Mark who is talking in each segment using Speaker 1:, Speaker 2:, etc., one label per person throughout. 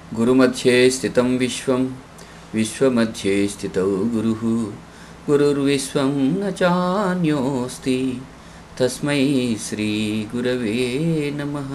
Speaker 1: గురుमध्ये స్థితం విశ్వం విశ్వमध्ये స్థితౌ గురుः గురుర్విశ్వం న చాన్యోస్తి తస్మై శ్రీగురవే నమः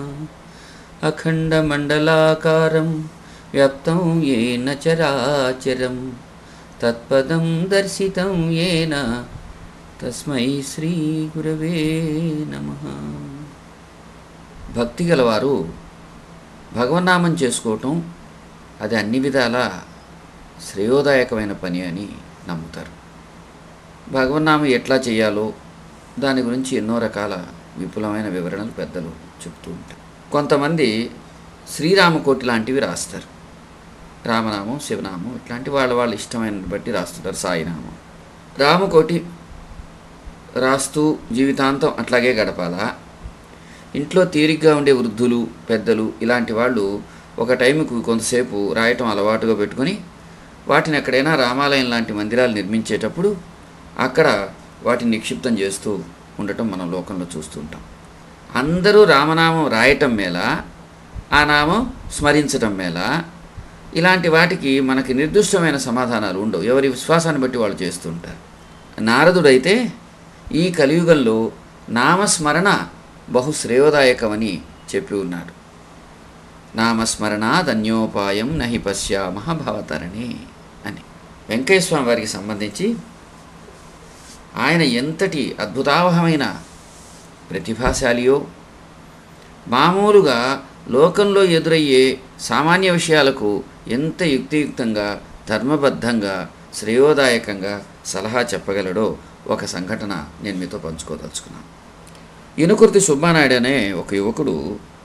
Speaker 1: అఖండమండలాకారం వ్యాప్తం ఏన చరాచరం తత్పదం దర్శితం ఏన తస్మై శ్రీగురవే నమ భక్తి గలవారు భగవన్నామం చేసుకోవటం అది అన్ని విధాల శ్రేయోదాయకమైన పని అని నమ్ముతారు భగవన్నామం ఎట్లా చేయాలో దాని గురించి ఎన్నో రకాల విపులమైన వివరణలు పెద్దలు చెప్తూ ఉంటారు కొంతమంది శ్రీరామకోటి లాంటివి రాస్తారు రామనామం శివనామం ఇట్లాంటి వాళ్ళ వాళ్ళ ఇష్టమైన బట్టి రాస్తుంటారు సాయినామం రామకోటి రాస్తూ జీవితాంతం అట్లాగే గడపాలా ఇంట్లో తీరిగ్గా ఉండే వృద్ధులు పెద్దలు ఇలాంటి వాళ్ళు ఒక టైంకు కొంతసేపు రాయటం అలవాటుగా పెట్టుకొని వాటిని ఎక్కడైనా రామాలయం లాంటి మందిరాలు నిర్మించేటప్పుడు అక్కడ వాటిని నిక్షిప్తం చేస్తూ ఉండటం మనం లోకంలో చూస్తూ ఉంటాం అందరూ రామనామం రాయటం మేళ ఆ నామం స్మరించటం మేళ ఇలాంటి వాటికి మనకి నిర్దిష్టమైన సమాధానాలు ఉండవు ఎవరి విశ్వాసాన్ని బట్టి వాళ్ళు చేస్తూ ఉంటారు నారదుడైతే ఈ కలియుగంలో నామస్మరణ బహు శ్రేయోదాయకమని చెప్పి ఉన్నాడు నామస్మరణ ధన్యోపాయం నహి పశ్యామహ భవతరణి అని వెంకటేశ్వరం వారికి సంబంధించి ఆయన ఎంతటి అద్భుతావహమైన ప్రతిభాశాలియో మామూలుగా లోకంలో ఎదురయ్యే సామాన్య విషయాలకు ఎంత యుక్తియుక్తంగా ధర్మబద్ధంగా శ్రేయోదాయకంగా సలహా చెప్పగలడో ఒక సంఘటన నేను మీతో పంచుకోదలుచుకున్నాను ఇనుకుర్తి సుబ్బానాయుడు అనే ఒక యువకుడు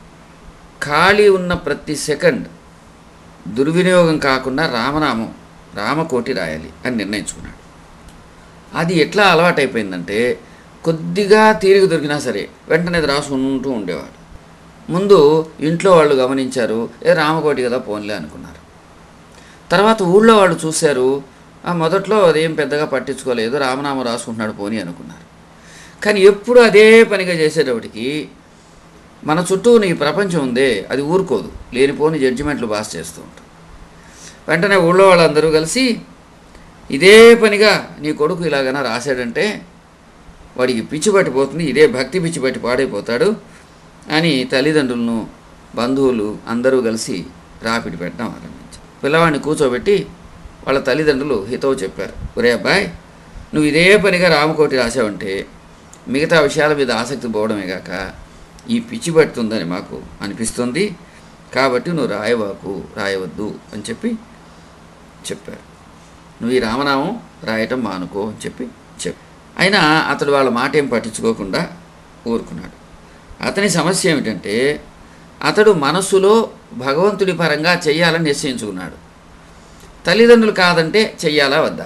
Speaker 1: ఖాళీ ఉన్న ప్రతి సెకండ్ దుర్వినియోగం కాకుండా రామనామం రామకోటి రాయాలి అని నిర్ణయించుకున్నాడు అది ఎట్లా అలవాటైపోయిందంటే కొద్దిగా తీరిక దొరికినా సరే వెంటనే అది రాసుకుంటూ ఉండేవాడు ముందు ఇంట్లో వాళ్ళు గమనించారు ఏ రామకోటి కదా పోన్లే అనుకున్నారు తర్వాత ఊళ్ళో వాళ్ళు చూశారు ఆ మొదట్లో అదేం పెద్దగా పట్టించుకోలేదు రామనామం రాసుకుంటున్నాడు పోని అనుకున్నారు కానీ ఎప్పుడు అదే పనిగా చేసేటప్పటికి మన చుట్టూ నీ ప్రపంచం ఉందే అది ఊరుకోదు లేనిపోని జడ్జిమెంట్లు పాస్ చేస్తూ ఉంటాం వెంటనే ఊళ్ళో వాళ్ళందరూ కలిసి ఇదే పనిగా నీ కొడుకు ఇలాగైనా రాశాడంటే వాడికి పిచ్చి పట్టిపోతుంది ఇదే భక్తి పిచ్చి పట్టి పాడైపోతాడు అని తల్లిదండ్రులను బంధువులు అందరూ కలిసి రాపిడి పెట్టడం ఆరంభించారు పిల్లవాడిని కూర్చోబెట్టి వాళ్ళ తల్లిదండ్రులు హితవు చెప్పారు ఒరే అబ్బాయి నువ్వు ఇదే పనిగా రామకోటి రాసావంటే మిగతా విషయాల మీద ఆసక్తి పోవడమే కాక ఈ పిచ్చి పడుతుందని మాకు అనిపిస్తుంది కాబట్టి నువ్వు రాయవాకు రాయవద్దు అని చెప్పి చెప్పారు నువ్వు ఈ రామనామం రాయటం మానుకో అని చెప్పి చెప్పు అయినా అతడు వాళ్ళ మాట ఏం పట్టించుకోకుండా ఊరుకున్నాడు అతని సమస్య ఏమిటంటే అతడు మనస్సులో భగవంతుడి పరంగా చెయ్యాలని నిశ్చయించుకున్నాడు తల్లిదండ్రులు కాదంటే చెయ్యాలా వద్దా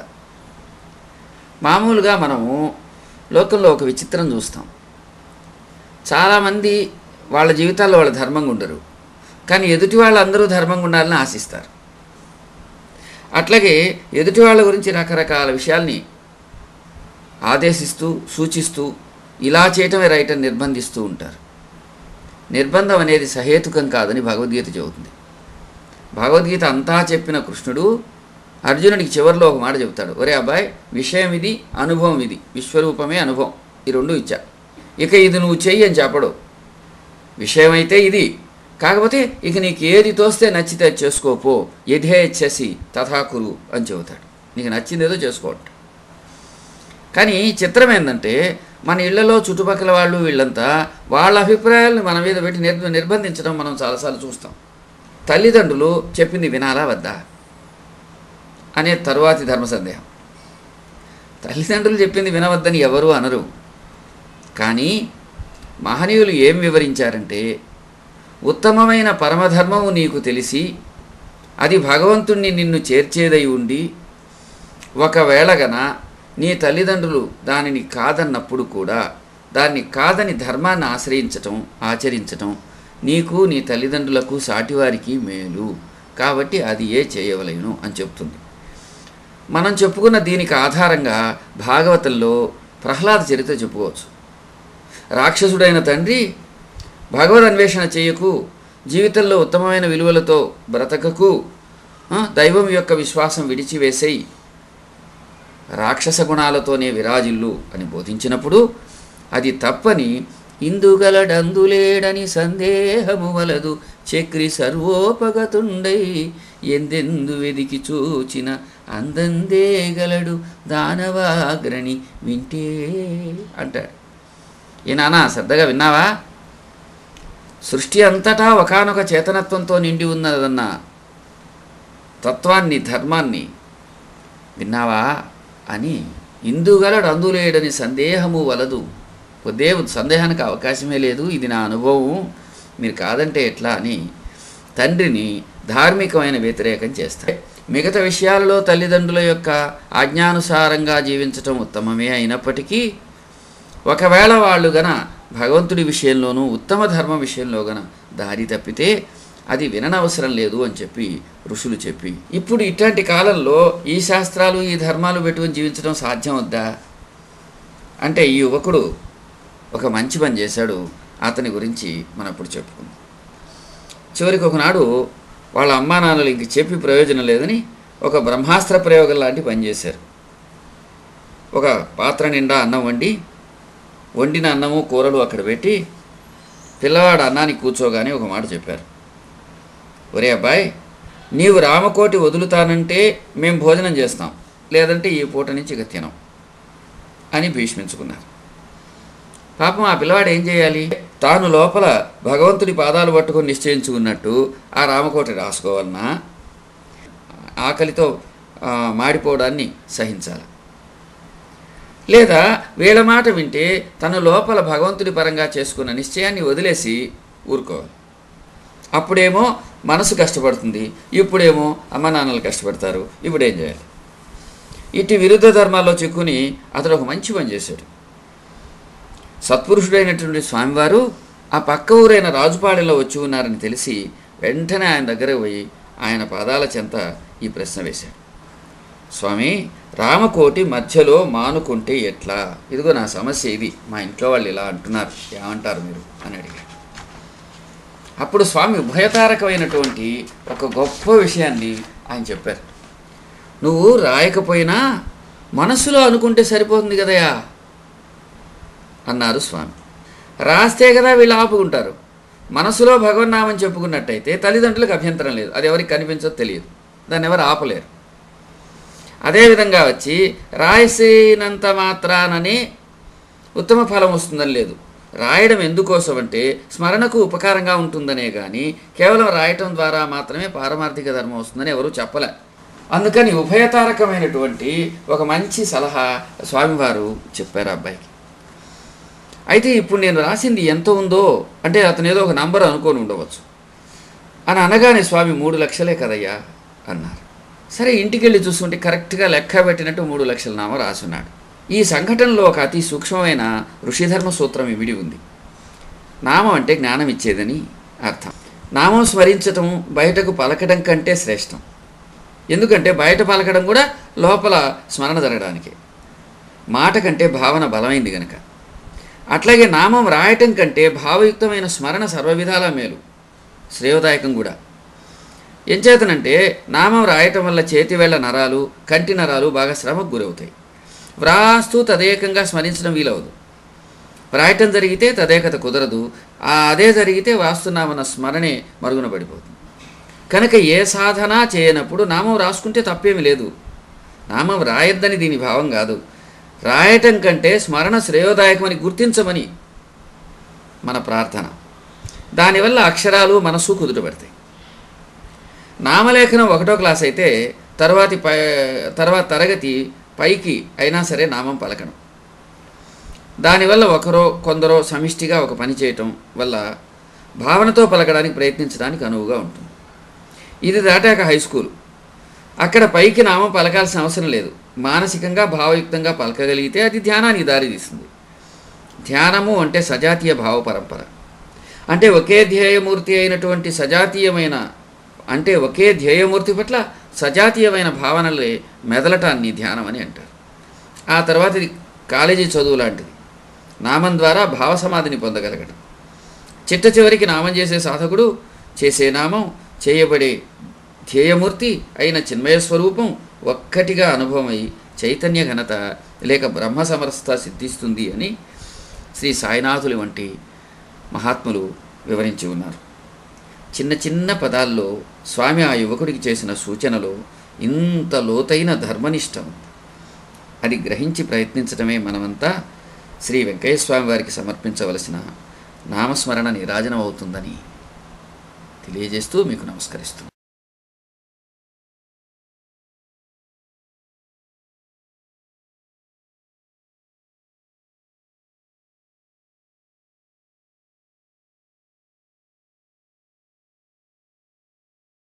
Speaker 1: మామూలుగా మనము లోకంలో ఒక విచిత్రం చూస్తాం చాలామంది వాళ్ళ జీవితాల్లో వాళ్ళ ధర్మంగా ఉండరు కానీ ఎదుటి వాళ్ళందరూ ధర్మంగా ఉండాలని ఆశిస్తారు అట్లాగే ఎదుటి వాళ్ళ గురించి రకరకాల విషయాల్ని ఆదేశిస్తూ సూచిస్తూ ఇలా చేయటమే రైట్ అని నిర్బంధిస్తూ ఉంటారు నిర్బంధం అనేది సహేతుకం కాదని భగవద్గీత చెబుతుంది భగవద్గీత అంతా చెప్పిన కృష్ణుడు అర్జునుడికి చివరిలో ఒక మాట చెబుతాడు ఒరే అబ్బాయి విషయం ఇది అనుభవం ఇది విశ్వరూపమే అనుభవం ఈ రెండు ఇచ్చా ఇక ఇది నువ్వు చెయ్యి అని చెప్పడు విషయం అయితే ఇది కాకపోతే ఇక నీకు ఏది తోస్తే నచ్చితే అది చేసుకోపో యథేచ్ఛసి తథాకురు అని చెబుతాడు నీకు నచ్చింది ఏదో చేసుకోవట కానీ చిత్రం ఏంటంటే మన ఇళ్లలో చుట్టుపక్కల వాళ్ళు వీళ్ళంతా వాళ్ళ అభిప్రాయాలను మన మీద పెట్టి నిర్ నిర్బంధించడం మనం చాలాసార్లు చూస్తాం తల్లిదండ్రులు చెప్పింది వినాలా వద్దా అనే తరువాతి ధర్మ సందేహం తల్లిదండ్రులు చెప్పింది వినవద్దని ఎవరు అనరు కానీ మహనీయులు ఏం వివరించారంటే ఉత్తమమైన పరమధర్మము నీకు తెలిసి అది భగవంతుణ్ణి నిన్ను చేర్చేదై ఉండి ఒకవేళగన నీ తల్లిదండ్రులు దానిని కాదన్నప్పుడు కూడా దాన్ని కాదని ధర్మాన్ని ఆశ్రయించటం ఆచరించటం నీకు నీ తల్లిదండ్రులకు సాటివారికి మేలు కాబట్టి అది ఏ చేయవలేను అని చెప్తుంది మనం చెప్పుకున్న దీనికి ఆధారంగా భాగవతంలో ప్రహ్లాద చరిత్ర చెప్పుకోవచ్చు రాక్షసుడైన తండ్రి భగవద్ అన్వేషణ చేయకు జీవితంలో ఉత్తమమైన విలువలతో బ్రతకకు ఆ, దైవం యొక్క విశ్వాసం విడిచివేసేయి రాక్షస గుణాలతోనే విరాజిల్లు అని బోధించినప్పుడు అది తప్పని ఇందుగలడందులేడని సందేహము వలదు చక్రి సర్వోపగతుండై ఎందెందు వెదికి చూచిన అందందే గలడు దానవాగ్రణి వింటే అంటాడు ఏ నానా శ్రద్ధగా విన్నావా సృష్టి అంతటా ఒకానొక చేతనత్వంతో నిండి ఉన్నదన్న తత్వాన్ని ధర్మాన్ని విన్నావా అని ఇందుగలడు అందులేడని సందేహము వలదు కొద్దే సందేహానికి అవకాశమే లేదు ఇది నా అనుభవం మీరు కాదంటే ఎట్లా అని తండ్రిని ధార్మికమైన వ్యతిరేకం చేస్తారు మిగతా విషయాలలో తల్లిదండ్రుల యొక్క ఆజ్ఞానుసారంగా జీవించటం ఉత్తమమే అయినప్పటికీ ఒకవేళ వాళ్ళు గన భగవంతుడి విషయంలోనూ ఉత్తమ ధర్మ విషయంలో గన దారి తప్పితే అది విననవసరం లేదు అని చెప్పి ఋషులు చెప్పి ఇప్పుడు ఇట్లాంటి కాలంలో ఈ శాస్త్రాలు ఈ ధర్మాలు పెట్టుకొని జీవించడం సాధ్యం వద్దా అంటే ఈ యువకుడు ఒక మంచి పని చేశాడు అతని గురించి మనం ఇప్పుడు చెప్పుకుందాం చివరికి ఒకనాడు వాళ్ళ అమ్మా నాన్నలు ఇంక చెప్పి ప్రయోజనం లేదని ఒక బ్రహ్మాస్త్ర ప్రయోగం లాంటి పని చేశారు ఒక పాత్ర నిండా అన్నం వండి వండిన అన్నము కూరలు అక్కడ పెట్టి పిల్లవాడు అన్నానికి కూర్చోగానే ఒక మాట చెప్పారు ఒరే అబ్బాయి నీవు రామకోటి వదులుతానంటే మేము భోజనం చేస్తాం లేదంటే ఈ పూట నుంచి ఇక తినం అని భీష్మించుకున్నారు పాపం ఆ పిల్లవాడు ఏం చేయాలి తాను లోపల భగవంతుడి పాదాలు పట్టుకొని నిశ్చయించుకున్నట్టు ఆ రామకోటి రాసుకోవాలన్నా ఆకలితో ఆ, మాడిపోవడాన్ని సహించాలి లేదా వీళ్ళ మాట వింటే తన లోపల భగవంతుడి పరంగా చేసుకున్న నిశ్చయాన్ని వదిలేసి ఊరుకోవాలి అప్పుడేమో మనసు కష్టపడుతుంది ఇప్పుడేమో అమ్మ నాన్నలు కష్టపడతారు ఇప్పుడు ఏం చేయాలి ఇటు విరుద్ధ ధర్మాల్లో చిక్కుని అతడు ఒక మంచి పని చేశాడు సత్పురుషుడైనటువంటి స్వామివారు ఆ పక్క ఊరైన రాజుపాళెలో వచ్చి ఉన్నారని తెలిసి వెంటనే ఆయన దగ్గర పోయి ఆయన పాదాల చెంత ఈ ప్రశ్న వేశాడు స్వామి రామకోటి మధ్యలో మానుకుంటే ఎట్లా ఇదిగో నా సమస్య ఇది మా ఇంట్లో వాళ్ళు ఇలా అంటున్నారు ఏమంటారు మీరు అని అడిగాడు అప్పుడు స్వామి ఉభయతారకమైనటువంటి ఒక గొప్ప విషయాన్ని ఆయన చెప్పారు నువ్వు రాయకపోయినా మనసులో అనుకుంటే సరిపోతుంది కదయా అన్నారు స్వామి రాస్తే కదా వీళ్ళు ఆపుకుంటారు మనసులో భగవన్నామని చెప్పుకున్నట్టయితే తల్లిదండ్రులకు అభ్యంతరం లేదు అది ఎవరికి కనిపించదో తెలియదు దాన్ని ఎవరు ఆపలేరు అదేవిధంగా వచ్చి రాయసినంత మాత్రాననే ఉత్తమ ఫలం వస్తుందని లేదు రాయడం ఎందుకోసం అంటే స్మరణకు ఉపకారంగా ఉంటుందనే కానీ కేవలం రాయటం ద్వారా మాత్రమే పారమార్థిక ధర్మం వస్తుందని ఎవరూ చెప్పలే అందుకని ఉభయతారకమైనటువంటి ఒక మంచి సలహా స్వామివారు చెప్పారు ఆ అబ్బాయికి అయితే ఇప్పుడు నేను రాసింది ఎంత ఉందో అంటే అతను ఏదో ఒక నంబర్ అనుకొని ఉండవచ్చు అని అనగానే స్వామి మూడు లక్షలే కదయ్యా అన్నారు సరే ఇంటికి వెళ్ళి చూసుకుంటే కరెక్ట్గా లెక్క పెట్టినట్టు మూడు లక్షల నామం రాసున్నాడు ఈ సంఘటనలో ఒక అతి సూక్ష్మమైన ఋషిధర్మ సూత్రం ఇమిడి ఉంది నామం అంటే జ్ఞానం ఇచ్చేదని అర్థం నామం స్మరించటం బయటకు పలకడం కంటే శ్రేష్టం ఎందుకంటే బయట పలకడం కూడా లోపల స్మరణ జరగడానికి మాట కంటే భావన బలమైంది గనక అట్లాగే నామం రాయటం కంటే భావయుక్తమైన స్మరణ సర్వవిధాల మేలు శ్రేయోదాయకం కూడా ఎంచేతనంటే నామం రాయటం వల్ల చేతి వేళ్ల నరాలు కంటి నరాలు బాగా శ్రమకు గురవుతాయి వ్రాస్తూ తదేకంగా స్మరించడం వీలవదు వ్రాయటం జరిగితే తదేకత కుదరదు ఆ అదే జరిగితే వాస్తున్నామన్న స్మరణే మరుగున పడిపోతుంది కనుక ఏ సాధన చేయనప్పుడు నామం రాసుకుంటే తప్పేమీ లేదు నామం రాయొద్దని దీని భావం కాదు రాయటం కంటే స్మరణ శ్రేయోదాయకమని గుర్తించమని మన ప్రార్థన దానివల్ల అక్షరాలు మనసు కుదుటపడతాయి నామలేఖనం ఒకటో క్లాస్ అయితే తర్వాతి పై తర్వాత తరగతి పైకి అయినా సరే నామం పలకడం దానివల్ల ఒకరో కొందరో సమిష్టిగా ఒక పని చేయటం వల్ల భావనతో పలకడానికి ప్రయత్నించడానికి అనువుగా ఉంటుంది ఇది దాటాక హై స్కూల్ అక్కడ పైకి నామం పలకాల్సిన అవసరం లేదు మానసికంగా భావయుక్తంగా పలకగలిగితే అది ధ్యానానికి దారితీస్తుంది ధ్యానము అంటే సజాతీయ భావ పరంపర అంటే ఒకే ధ్యేయమూర్తి అయినటువంటి సజాతీయమైన అంటే ఒకే ధ్యేయమూర్తి పట్ల సజాతీయమైన భావనలే మెదలటాన్ని ధ్యానం అని అంటారు ఆ తర్వాత ఇది కాలేజీ చదువు లాంటిది నామం ద్వారా భావ సమాధిని పొందగలగడం చిట్ట చివరికి నామం చేసే సాధకుడు చేసే నామం చేయబడే ధ్యేయమూర్తి అయిన చిన్మయ స్వరూపం ఒక్కటిగా అనుభవమై చైతన్య ఘనత లేక బ్రహ్మ సమరస్థ సిద్ధిస్తుంది అని శ్రీ సాయినాథులు వంటి మహాత్ములు వివరించి ఉన్నారు చిన్న చిన్న పదాల్లో స్వామి ఆ యువకుడికి చేసిన సూచనలో ఇంత లోతైన ధర్మనిష్టం అది గ్రహించి ప్రయత్నించడమే మనమంతా శ్రీ వెంకయ్య స్వామి వారికి సమర్పించవలసిన నామస్మరణ నిరాజనం అవుతుందని తెలియజేస్తూ మీకు నమస్కరిస్తున్నాను